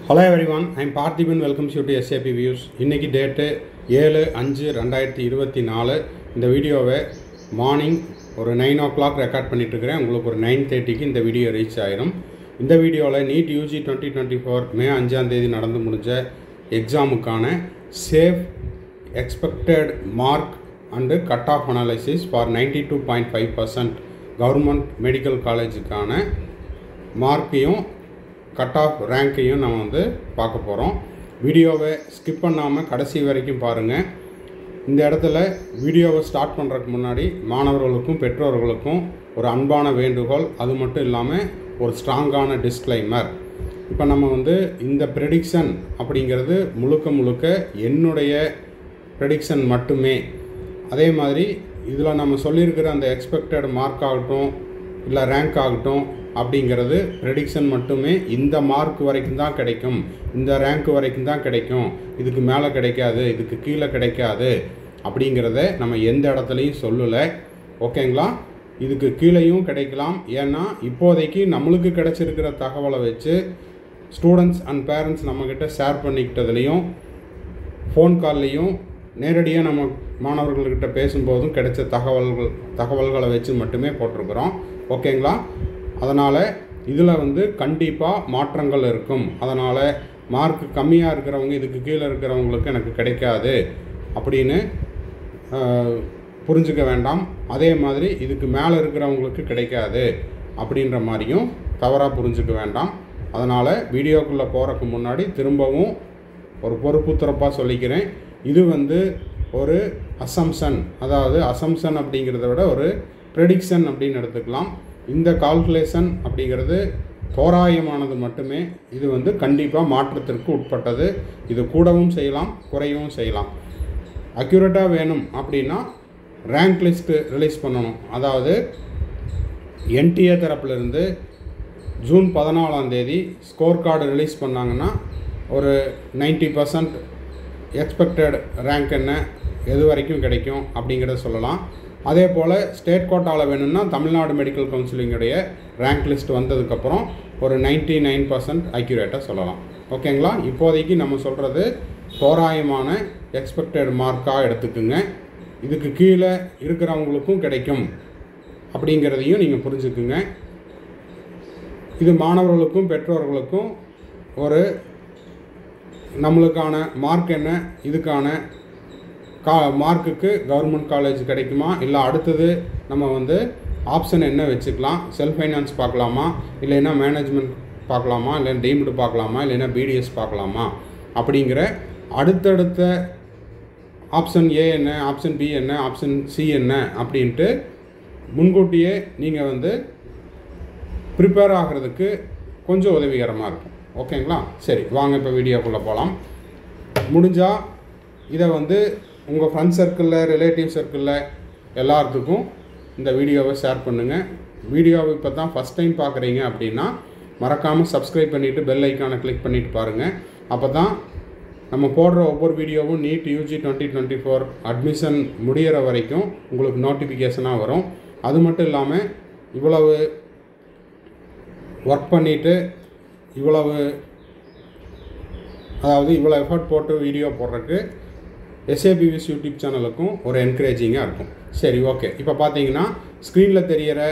hello everyone I'm Parthiban welcomes you to SAP views இன்றைக்கி date ஏழு அஞ்சு ரெண்டாயிரத்தி இருபத்தி நாலு இந்த வீடியோவை மார்னிங் ஒரு நைன் ஓ கிளாக் ரெக்கார்ட் பண்ணிட்டுருக்கிறேன் உங்களுக்கு ஒரு நைன் தேர்ட்டிக்கு இந்த வீடியோ ரீச் ஆயிரும் இந்த வீடியோவில் NEET UG twenty twenty four May அஞ்சாம் தேதி நடந்து முடிஞ்ச எக்ஸாமுக்கான safe expected mark and cut off analysis for ninety two point five percent government medical காலேஜுக்கான மார்க்கையும் கட் ஆஃப் ரேங்க்கையும் நம்ம வந்து பார்க்க போகிறோம் வீடியோவை ஸ்கிப் பண்ணாமல் கடைசி வரைக்கும் பாருங்கள் இந்த இடத்துல வீடியோவை ஸ்டார்ட் பண்ணுறதுக்கு முன்னாடி மாணவர்களுக்கும் பெற்றோர்களுக்கும் ஒரு அன்பான வேண்டுகோள் அது மட்டும் இல்லாமல் ஒரு ஸ்ட்ராங்கான டிஸ்க்ளைமர் இப்போ நம்ம வந்து இந்த ப்ரெடிக்ஷன் அப்படிங்கிறது முழுக்க முழுக்க என்னுடைய ப்ரெடிக்ஷன் மட்டுமே அதே மாதிரி இதில் நம்ம சொல்லியிருக்கிற அந்த எக்ஸ்பெக்டட் மார்க் ஆகட்டும் இல்லை ரேங்க் ஆகட்டும் அப்படிங்கிறது ப்ரெடிக்ஷன் மட்டுமே இந்த மார்க் வரைக்கும் தான் கிடைக்கும் இந்த ரேங்க் வரைக்கும் தான் கிடைக்கும் இதுக்கு மேலே கிடைக்காது இதுக்கு கீழே கிடைக்காது அப்படிங்கிறத நம்ம எந்த இடத்துலையும் சொல்லலை ஓகேங்களா இதுக்கு கீழேயும் கிடைக்கலாம் ஏன்னா இப்போதைக்கு நம்மளுக்கு கிடைச்சிருக்கிற தகவலை வச்சு ஸ்டூடெண்ட்ஸ் அண்ட் பேரண்ட்ஸ் நம்மக்கிட்ட ஷேர் பண்ணிக்கிட்டதுலேயும் ஃபோன் கால்லையும் நேரடியாக நம்ம மாணவர்கள்கிட்ட பேசும்போதும் கிடைச்ச தகவல்கள் தகவல்களை வச்சு மட்டுமே போட்டிருக்கிறோம் ஓகேங்களா அதனால் இதில் வந்து கண்டிப்பாக மாற்றங்கள் இருக்கும் அதனால் மார்க் கம்மியாக இருக்கிறவங்க இதுக்கு கீழே இருக்கிறவங்களுக்கு எனக்கு கிடைக்காது அப்படின்னு ஆஹ், புரிஞ்சுக்க வேண்டாம் அதே மாதிரி இதுக்கு மேலே இருக்கிறவங்களுக்கு கிடைக்காது அப்படின்ற மாதிரியும் தவறாக புரிஞ்சுக்க வேண்டாம் அதனால் வீடியோக்குள்ளே போகிறதுக்கு முன்னாடி திரும்பவும் ஒரு பொறுப்பு துறப்பாக சொல்லிக்கிறேன் இது வந்து ஒரு அசம்சன் அதாவது அசம்சன் அப்படிங்கிறத விட ஒரு ப்ரெடிக்ஷன் அப்படின்னு எடுத்துக்கலாம் இந்த கால்குலேஷன் அப்படிங்கிறது தோராயமானது மட்டுமே இது வந்து கண்டிப்பாக மாற்றத்திற்கு உட்பட்டது இது கூடவும் செய்யலாம் குறையவும் செய்யலாம் அக்யூரேட்டாக வேணும் அப்படின்னா ரேங்க் லிஸ்ட்டு ரிலீஸ் பண்ணணும் அதாவது என்டிஏ தரப்புலேருந்து ஜூன் பதினாலாம் தேதி ஸ்கோர் கார்டு ரிலீஸ் பண்ணாங்கன்னா ஒரு 90% பர்சன்ட் எக்ஸ்பெக்டட் ரேங்க் என்ன எது வரைக்கும் கிடைக்கும் அப்படிங்கிறத சொல்லலாம் அதே போல் ஸ்டேட் கோட்டாவில் வேணும்னா தமிழ்நாடு மெடிக்கல் கவுன்சிலிங்குடைய ரேங்க் லிஸ்ட் வந்ததுக்கப்புறம் ஒரு 99% நைன் பர்சன்ட் அக்யூரேட்டாக சொல்லலாம் ஓகேங்களா இப்போதைக்கு நம்ம சொல்கிறது தோராயமான எக்ஸ்பெக்டட் மார்க்காக எடுத்துக்குங்க இதுக்கு கீழே இருக்கிறவங்களுக்கும் கிடைக்கும் அப்படிங்கிறதையும் நீங்கள் புரிஞ்சுக்குங்க இது மாணவர்களுக்கும் பெற்றோர்களுக்கும் ஒரு நம்மளுக்கான மார்க் என்ன இதுக்கான கா மார்க்குக்கு கவர்மெண்ட் காலேஜ் கிடைக்குமா இல்லை அடுத்தது நம்ம வந்து ஆப்ஷன் என்ன வச்சுக்கலாம் செல்ஃப் ஃபைனான்ஸ் பார்க்கலாமா இல்லைன்னா மேனேஜ்மெண்ட் பார்க்கலாமா இல்லை டீம்டு பார்க்கலாமா இல்லைன்னா பிடிஎஸ் பார்க்கலாமா அப்படிங்கிற அடுத்தடுத்த ஆப்ஷன் ஏ என்ன ஆப்ஷன் பி என்ன ஆப்ஷன் சி என்ன அப்படின்ட்டு முன்கூட்டியே நீங்கள் வந்து ப்ரிப்பேர் ஆகிறதுக்கு கொஞ்சம் உதவிகரமாக இருக்கும் ஓகேங்களா சரி வாங்க இப்போ வீடியோக்குள்ளே போகலாம் முடிஞ்சால் இதை வந்து உங்கள் ஃப்ரெண்ட் சர்க்கிளில் ரிலேட்டிவ் சர்க்கிளில் எல்லாத்துக்கும் இந்த வீடியோவை ஷேர் பண்ணுங்கள் வீடியோவை இப்போ தான் ஃபஸ்ட் டைம் பார்க்குறீங்க அப்படின்னா மறக்காமல் சப்ஸ்கிரைப் பண்ணிவிட்டு பெல் ஐக்கானை கிளிக் பண்ணிவிட்டு பாருங்கள் அப்போ தான் நம்ம போடுற ஒவ்வொரு வீடியோவும் NEET UG twenty twenty four admission முடியிற வரைக்கும் உங்களுக்கு நோட்டிஃபிகேஷனாக வரும் அது மட்டும் இல்லாமல் இவ்வளவு ஒர்க் பண்ணிவிட்டு இவ்வளவு அதாவது இவ்வளோ எஃபர்ட் போட்டு வீடியோ போடுறதுக்கு எஸ்ஏபிவிஸ் யூடியூப் சேனலுக்கும் ஒரு என்கரேஜிங்காக இருக்கும் சரி ஓகே இப்போ பார்த்தீங்கன்னா ஸ்க்ரீனில் தெரிகிற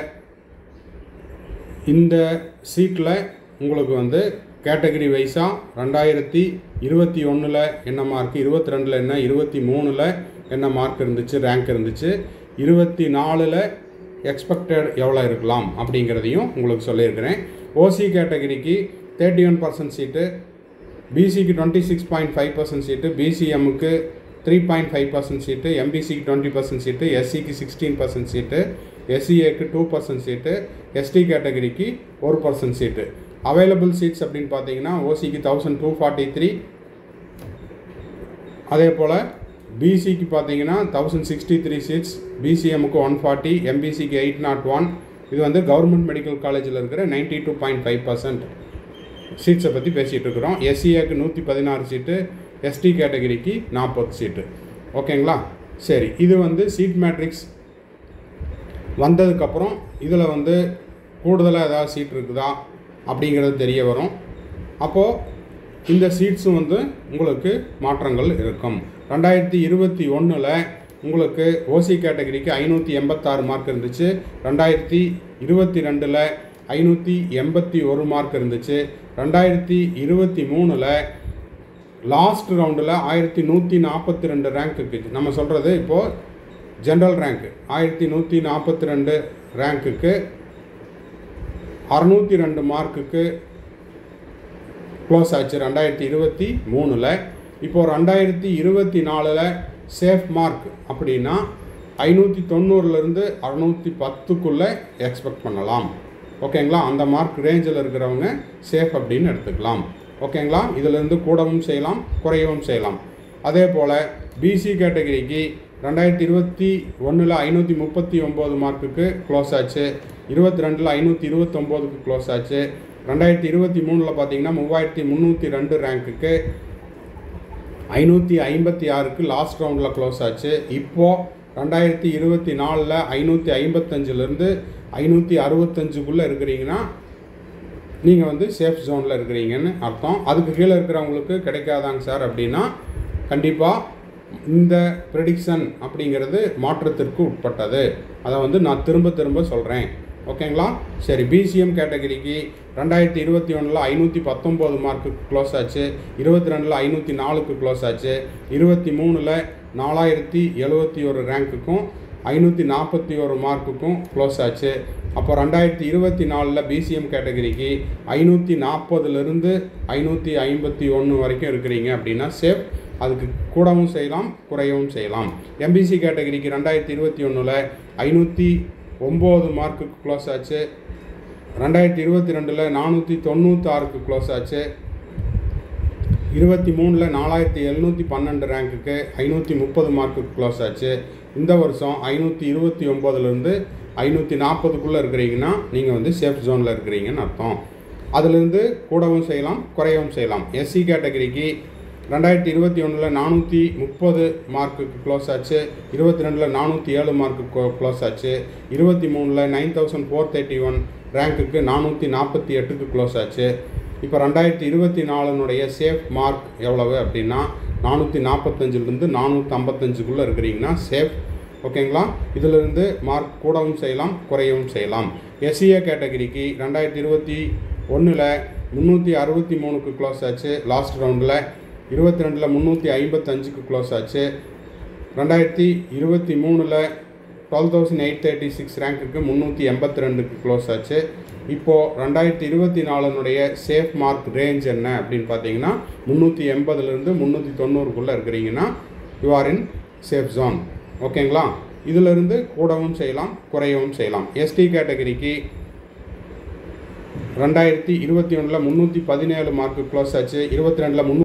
இந்த சீட்டில் உங்களுக்கு வந்து கேட்டகரி வைஸாக ரெண்டாயிரத்தி இருபத்தி ஒன்றில் என்ன மார்க் இருபத்தி ரெண்டில் என்ன இருபத்தி மூணில் என்ன மார்க் இருந்துச்சு ரேங்க் இருந்துச்சு இருபத்தி நாலில் எக்ஸ்பெக்டட் எவ்வளோ இருக்கலாம் அப்படிங்கிறதையும் உங்களுக்கு சொல்லியிருக்கிறேன் ஓசி கேட்டகரிக்கு தேர்ட்டி ஒன் பர்சன்ட் சீட்டு பிசிக்கு twenty six point five percent seat பிசிஎம்முக்கு three point five percent seat எம்பிசிக்கு டுவெண்ட்டி பர்சன்ட் சீட்டு எஸ்சிக்கு சிக்ஸ்டீன் பர்சன்ட் சீட்டு எஸ்சிஏக்கு டூ பர்சன்ட் சீட்டு எஸ்டி கேட்டகரிக்கு ஒரு பர்சன்ட் சீட்டு அவைலபிள் சீட்ஸ் அப்படின்னு பார்த்தீங்கன்னா ஓசிக்கு தௌசண்ட் டூ ஃபார்ட்டி த்ரீ அதே போல் பிசிக்கு பார்த்தீங்கன்னா தௌசண்ட் சிக்ஸ்டி த்ரீ சீட்ஸ் பிசிஎம்முக்கு ஒன் ஃபார்ட்டி எம்பிசிக்கு எயிட் நாட் ஒன் இது வந்து கவர்மெண்ட் மெடிக்கல் காலேஜில் இருக்கிற ninety two point five percent சீட்ஸை பற்றி பேசிகிட்டு இருக்கிறோம் எஸ்சிஏக்கு நூற்றி பதினாறு சீட்டு எஸ்டி கேட்டகரிக்கு நாற்பது சீட்டு ஓகேங்களா சரி இது வந்து சீட் மேட்ரிக்ஸ் வந்ததுக்கப்புறம் இதில் வந்து கூடுதலாக ஏதாவது சீட் இருக்குதா அப்படிங்கிறது தெரிய வரும் அப்போது இந்த சீட்ஸும் வந்து உங்களுக்கு மாற்றங்கள் இருக்கும் ரெண்டாயிரத்தி இருபத்தி ஒன்றில் உங்களுக்கு ஓசி கேட்டகரிக்கு ஐநூற்றி எண்பத்தாறு மார்க் இருந்துச்சு ரெண்டாயிரத்தி இருபத்தி ரெண்டில் ஐநூற்றி எண்பத்தி ஒரு மார்க் இருந்துச்சு ரெண்டாயிரத்தி இருபத்தி மூணில் லாஸ்ட் ரவுண்டில் ஆயிரத்தி நூற்றி நாற்பத்தி ரெண்டு ரேங்க்குக்கு நம்ம சொல்கிறது இப்போது ஜென்ரல் ரேங்க் ஆயிரத்தி நூற்றி நாற்பத்தி ரெண்டு ரேங்க்குக்கு அறநூற்றி ரெண்டு மார்க்குக்கு க்ளோஸ் ஆச்சு ரெண்டாயிரத்தி இருபத்தி மூணில் இப்போது ரெண்டாயிரத்தி இருபத்தி நாலில் சேஃப் மார்க் அப்படின்னா ஐநூற்றி தொண்ணூறுலேருந்து அறநூற்றி பத்துக்குள்ளே எக்ஸ்பெக்ட் பண்ணலாம் ஓகேங்களா அந்த மார்க் ரேஞ்சில் இருக்கிறவங்க சேஃப் அப்படின்னு எடுத்துக்கலாம் ஓகேங்களா இதிலிருந்து கூடவும் செய்யலாம் குறையவும் செய்யலாம் அதே போல் பிசி கேட்டகரிக்கு ரெண்டாயிரத்தி இருபத்தி ஒன்றில் ஐநூற்றி முப்பத்தி ஒம்பது மார்க்குக்கு க்ளோஸ் ஆச்சு இருபத்தி ரெண்டில் ஐநூற்றி இருபத்தொம்போதுக்கு க்ளோஸ் ஆச்சு ரெண்டாயிரத்தி இருபத்தி மூணில் பார்த்தீங்கன்னா மூவாயிரத்தி முந்நூற்றி ரெண்டு ரேங்க்குக்கு ஐநூற்றி ஐம்பத்தி ஆறுக்கு லாஸ்ட் ரவுண்டில் க்ளோஸ் ஆச்சு இப்போது ரெண்டாயிரத்தி இருபத்தி நாலில் ஐநூற்றி ஐம்பத்தஞ்சிலேருந்து ஐநூற்றி அறுபத்தஞ்சுக்குள்ளே இருக்கிறீங்கன்னா நீங்கள் வந்து சேஃப் ஜோனில் இருக்கிறீங்கன்னு அர்த்தம் அதுக்கு கீழே இருக்கிறவங்களுக்கு கிடைக்காதாங்க சார் அப்படின்னா கண்டிப்பாக இந்த ப்ரெடிக்ஷன் அப்படிங்கிறது மாற்றத்திற்கு உட்பட்டது அதை வந்து நான் திரும்ப திரும்ப சொல்கிறேன் ஓகேங்களா சரி பிசிஎம் கேட்டகரிக்கு ரெண்டாயிரத்தி இருபத்தி ஒன்றில் ஐநூற்றி பத்தொம்போது மார்க்குக்கு க்ளோஸ் ஆச்சு இருபத்தி ரெண்டில் ஐநூற்றி நாலுக்கு க்ளோஸ் ஆச்சு இருபத்தி மூணில் நாலாயிரத்தி எழுபத்தி ஒரு ரேங்க்குக்கும் ஐநூற்றி நாற்பத்தி ஒரு மார்க்குக்கும் க்ளோஸ் ஆச்சு அப்போ ரெண்டாயிரத்தி இருபத்தி நாலில் பிசிஎம் கேட்டகரிக்கு ஐநூற்றி நாற்பதுலேருந்து ஐநூற்றி ஐம்பத்தி ஒன்று வரைக்கும் இருக்கிறீங்க அப்படின்னா சேஃப் அதுக்கு கூடவும் செய்யலாம் குறையவும் செய்யலாம் எம்பிசி கேட்டகரிக்கு ரெண்டாயிரத்தி இருபத்தி ஒன்றில் ஐநூற்றி ஒம்பது மார்க்குக்கு க்ளோஸ் ஆச்சு ரெண்டாயிரத்தி இருபத்தி ரெண்டில் நானூற்றி தொண்ணூத்தாறுக்கு க்ளோஸ் ஆச்சு இருபத்தி மூணில் நாலாயிரத்தி எழுநூற்றி பன்னெண்டு ரேங்க்குக்கு ஐநூற்றி முப்பது மார்க்குக்கு க்ளோஸ் ஆச்சு இந்த வருஷம் ஐநூற்றி இருபத்தி ஒம்போதுலேருந்து ஐநூற்றி நாற்பதுக்குள்ளே இருக்கிறீங்கன்னா நீங்கள் வந்து சேஃப் ஜோனில் இருக்கிறீங்கன்னு அர்த்தம் அதிலிருந்து கூடவும் செய்யலாம் குறையவும் செய்யலாம் எஸ்சி கேட்டகரிக்கு ரெண்டாயிரத்தி இருபத்தி ஒன்றில் நானூற்றி முப்பது மார்க்குக்கு க்ளோஸ் ஆச்சு இருபத்தி ரெண்டில் நானூற்றி ஏழு மார்க்கு க்ளோஸ் ஆச்சு இருபத்தி மூணில் nine thousand four thirty one ரேங்க்குக்கு நானூற்றி நாற்பத்தி எட்டுக்கு க்ளோஸ் ஆச்சு இப்போ ரெண்டாயிரத்தி இருபத்தி நாலுனுடைய சேஃப் மார்க் எவ்வளவு அப்படின்னா நானூற்றி நாற்பத்தஞ்சிலிருந்து நானூற்றி ஐம்பத்தஞ்சுக்குள்ளே இருக்கிறீங்கன்னா சேஃப் ஓகேங்களா இதிலிருந்து மார்க் கூடவும் செய்யலாம் குறையவும் செய்யலாம் எஸ்சிஏ கேட்டகரிக்கு ரெண்டாயிரத்தி இருபத்தி ஒன்றில் முந்நூற்றி அறுபத்தி மூணுக்கு க்ளோஸ் ஆச்சு லாஸ்ட் ரவுண்டில் இருபத்தி ரெண்டில் முந்நூற்றி ஐம்பத்தஞ்சுக்கு க்ளோஸ் ஆச்சு ரெண்டாயிரத்தி இருபத்தி மூணில் twelve thousand eight thirty six ரேங்க்குக்கு முந்நூற்றி எண்பத்தி ரெண்டுக்கு க்ளோஸ் ஆச்சு இப்போது ரெண்டாயிரத்தி இருபத்தி நாலுனுடைய சேஃப் மார்க் ரேஞ்ச் என்ன அப்படின்னு பார்த்தீங்கன்னா முந்நூற்றி எண்பதுலேருந்து முந்நூற்றி தொண்ணூறுக்குள்ளே இருக்கிறீங்கன்னா you are in safe zone ஓகேங்களா இதிலிருந்து கூடவும் செய்யலாம் குறையவும் செய்யலாம் எஸ்டி கேட்டகரிக்கு ரெண்டாயிரத்தி இருபத்தி ஒன்றில் முந்நூற்றி பதினேழு மார்க்கு க்ளோஸ் ஆச்சு இருபத்தி ரெண்டில் முந்நூ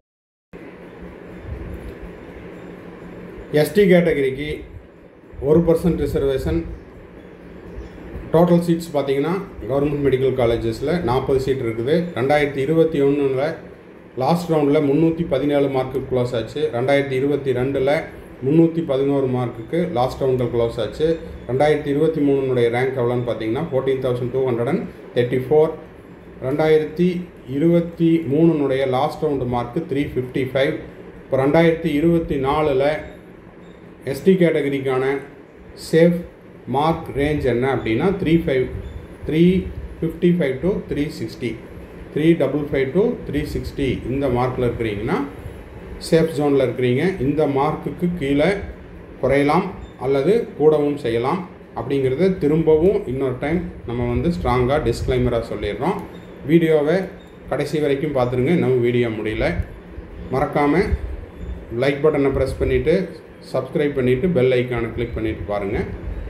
எஸ்டி கேட்டகரிக்கு ஒரு பர்சன்ட் ரிசர்வேஷன் டோட்டல் சீட்ஸ் பார்த்தீங்கன்னா கவர்மெண்ட் மெடிக்கல் காலேஜஸில் நாற்பது சீட் இருக்குது ரெண்டாயிரத்தி இருபத்தி ஒன்றில் லாஸ்ட் ரவுண்டில் முந்நூற்றி பதினேழு மார்க்கு க்ளோஸ் ஆச்சு ரெண்டாயிரத்தி இருபத்தி ரெண்டில் முந்நூற்றி பதினோரு மார்க்குக்கு லாஸ்ட் ரவுண்டில் க்ளோஸ் ஆச்சு ரெண்டாயிரத்தி இருபத்தி மூணுனுடைய ரேங்க் எவ்வளோன்னு பார்த்தீங்கன்னா fourteen thousand two hundred and thirty four ரெண்டாயிரத்தி இருபத்தி மூணுனுடைய last round mark three fifty five இப்போ ரெண்டாயிரத்தி இருபத்தி நாலில் எஸ்டி கேட்டகரிக்கான சேஃப் மார்க் ரேஞ்ச் என்ன அப்படின்னா three five three fifty five to three sixty three double five to three sixty இந்த மார்க்கில் இருக்கிறீங்கன்னா சேஃப் ஜோனில் இருக்கிறீங்க இந்த மார்க்குக்கு கீழே குறையலாம் அல்லது கூடவும் செய்யலாம் அப்படிங்கிறத திரும்பவும் இன்னொரு டைம் நம்ம வந்து ஸ்ட்ராங்காக டிஸ்க்ளைமராக சொல்லிடுறோம் வீடியோவை கடைசி வரைக்கும் பார்த்துருங்க இன்னும் வீடியோ முடியல மறக்காமல் லைக் பட்டனை ப்ரெஸ் பண்ணிவிட்டு சப்ஸ்கிரைப் பண்ணிவிட்டு பெல் ஐக்கானை கிளிக் பண்ணிவிட்டு பாருங்கள்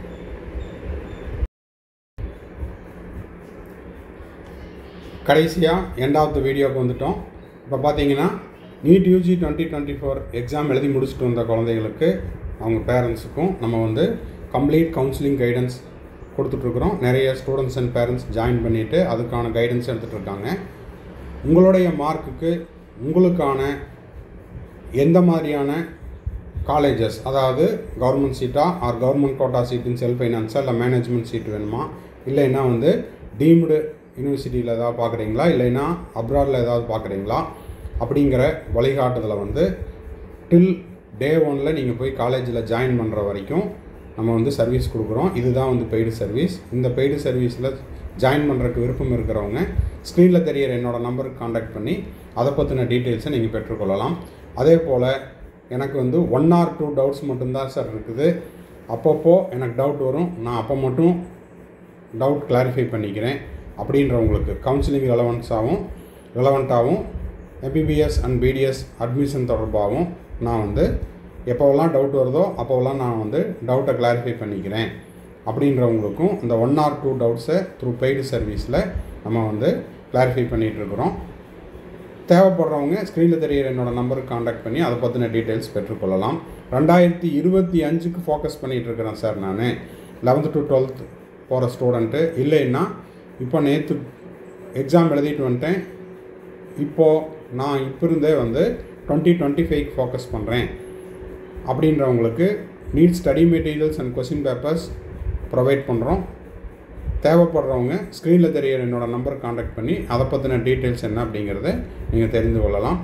கடைசியாக எண்ட் ஆஃப் த வீடியோக்கு வந்துட்டோம் இப்போ பார்த்தீங்கன்னா NEET UG twenty twenty four exam எழுதி முடிச்சுட்டு வந்த குழந்தைகளுக்கு அவங்க பேரண்ட்ஸுக்கும் நம்ம வந்து கம்ப்ளீட் கவுன்சிலிங் கைடன்ஸ் கொடுத்துட்ருக்குறோம் நிறைய ஸ்டூடெண்ட்ஸ் அண்ட் பேரண்ட்ஸ் ஜாயின் பண்ணிவிட்டு அதுக்கான கைடன்ஸ் எடுத்துகிட்டு இருக்காங்க உங்களுடைய மார்க்குக்கு உங்களுக்கான எந்த மாதிரியான காலேஜஸ் அதாவது கவர்மெண்ட் சீட்டா or government quota seat in self ஃபைனான்ஸா இல்லை மேனேஜ்மெண்ட் சீட் வேணுமா இல்லைன்னா வந்து டீம்டு யூனிவர்சிட்டியில் ஏதாவது பார்க்குறீங்களா இல்லைன்னா அப்ராடில் ஏதாவது பார்க்குறீங்களா அப்படிங்கிற வழிகாட்டுதலை வந்து டில் டே ஒனில் நீங்கள் போய் காலேஜில் ஜாயின் பண்ணுற வரைக்கும் நம்ம வந்து சர்வீஸ் கொடுக்குறோம் இதுதான் வந்து பெய்டு சர்வீஸ் இந்த பெய்டு சர்வீஸில் ஜாயின் பண்ணுறதுக்கு விருப்பம் இருக்கிறவங்க ஸ்க்ரீனில் தெரியிற என்னோட நம்பருக்கு காண்டாக்ட் பண்ணி அதை பற்றின டீட்டெயில்ஸை நீங்கள் பெற்றுக்கொள்ளலாம் அதே போல் எனக்கு வந்து ஒன் ஆர் டூ டவுட்ஸ் மட்டும்தான் சார் இருக்குது அப்பப்போ எனக்கு டவுட் வரும் நான் அப்போ மட்டும் டவுட் கிளாரிஃபை பண்ணிக்கிறேன் அப்படின்றவங்களுக்கு கவுன்சிலிங் ரெலவன்ஸாகவும் ரெலவெண்ட்டாகவும் எம்பிபிஎஸ் அண்ட் பிடிஎஸ் அட்மிஷன் தொடர்பாகவும் நான் வந்து எப்போவெல்லாம் டவுட் வருதோ அப்போவெல்லாம் நான் வந்து டவுட்டை கிளாரிஃபை பண்ணிக்கிறேன் அப்படின்றவங்களுக்கும் இந்த ஒன் ஆர் டூ டவுட்ஸை த்ரூ பெய்டு சர்வீஸில் நம்ம வந்து கிளாரிஃபை பண்ணிகிட்ருக்குறோம் தேவைப்படுறவங்க ஸ்க்ரீனில் தெரியிற என்னோட நம்பருக்கு காண்டாக்ட் பண்ணி அதை பற்றின டீட்டெயில்ஸ் பெற்றுக்கொள்ளலாம் ரெண்டாயிரத்தி இருபத்தி அஞ்சுக்கு ஃபோக்கஸ் பண்ணிகிட்டு இருக்கிறேன் சார் நான் லெவன்த்து டு டுவெல்த் போகிற ஸ்டூடெண்ட்டு இல்லைன்னா இப்போ நேற்று எக்ஸாம் எழுதிட்டு வந்துட்டேன் இப்போது நான் இப்போ இருந்தே வந்து டுவெண்ட்டி டுவெண்ட்டி ஃபைவ்க்கு ஃபோக்கஸ் பண்ணுறேன் அப்படின்றவங்களுக்கு NEET study materials and question papers provide பண்ணுறோம் தேவைப்படுறவங்க ஸ்க்ரீனில் தெரியிற என்னோட நம்பர் காண்டாக்ட் பண்ணி அதை பற்றின டீட்டெயில்ஸ் என்ன அப்படிங்கிறத நீங்கள் தெரிந்து கொள்ளலாம்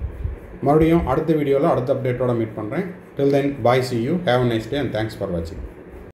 மறுபடியும் அடுத்த வீடியோவில் அடுத்த அப்டேட்டோட மீட் பண்ணுறேன் till then bye see you have a nice day and thanks for வாட்சிங்